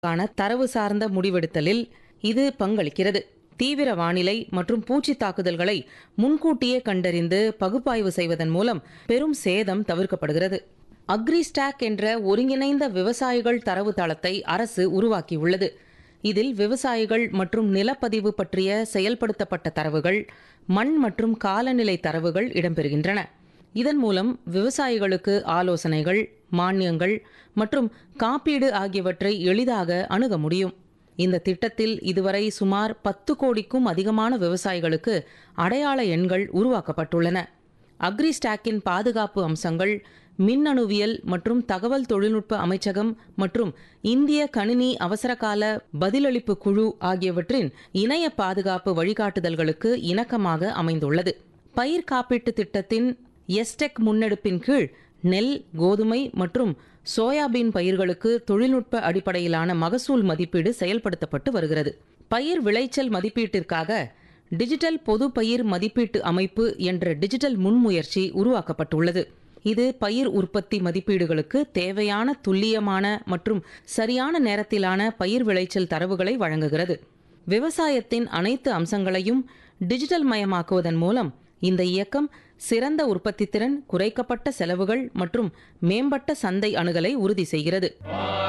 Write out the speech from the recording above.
கான தரவு சார்ந்த முடிவெடுத்தலில் இது பங்களிக்கிறது தீவிர வானிலை மற்றும் பூச்சி தாக்குதல்களை முன்கூட்டியே கண்டறிந்து பகுப்பாய்வு செய்வதன் மூலம் பெரும் சேதம் தவிர்க்கப்படுகிறது அக்ரிஸ்டாக் என்ற ஒருங்கிணைந்த விவசாயிகள் தரவு தளத்தை அரசு உருவாக்கியுள்ளது இதில் விவசாயிகள் மற்றும் நிலப்பதிவு பற்றிய செயல்படுத்தப்பட்ட தரவுகள் மண் மற்றும் காலநிலை தரவுகள் இடம்பெறுகின்றன இதன் மூலம் விவசாயிகளுக்கு ஆலோசனைகள் மானியங்கள் மற்றும் காப்பீடு ஆகியவற்றை எளிதாக அணுக முடியும் இந்த திட்டத்தில் இதுவரை சுமார் பத்து கோடிக்கும் அதிகமான விவசாயிகளுக்கு அடையாள எண்கள் உருவாக்கப்பட்டுள்ளன அக்ரிஸ்டாக்கின் பாதுகாப்பு அம்சங்கள் மின்னணுவியல் மற்றும் தகவல் தொழில்நுட்ப அமைச்சகம் மற்றும் இந்திய கணினி அவசரகால பதிலளிப்பு குழு ஆகியவற்றின் இணைய பாதுகாப்பு வழிகாட்டுதல்களுக்கு இணக்கமாக அமைந்துள்ளது பயிர் காப்பீட்டு திட்டத்தின் எஸ்டெக் முன்னெடுப்பின் கீழ் நெல் கோதுமை மற்றும் சோயாபீன் பயிர்களுக்கு தொழில்நுட்ப அடிப்படையிலான மகசூல் மதிப்பீடு செயல்படுத்தப்பட்டு வருகிறது பயிர் விளைச்சல் மதிப்பீட்டிற்காக டிஜிட்டல் பொது பயிர் மதிப்பீட்டு அமைப்பு என்ற டிஜிட்டல் முன்முயற்சி உருவாக்கப்பட்டுள்ளது இது பயிர் உற்பத்தி மதிப்பீடுகளுக்கு தேவையான துல்லியமான மற்றும் சரியான நேரத்திலான பயிர் விளைச்சல் தரவுகளை வழங்குகிறது விவசாயத்தின் அனைத்து அம்சங்களையும் டிஜிட்டல் மயமாக்குவதன் மூலம் இந்த இயக்கம் சிறந்த உற்பத்தித்திறன் குறைக்கப்பட்ட செலவுகள் மற்றும் மேம்பட்ட சந்தை அணுகலை உறுதி செய்கிறது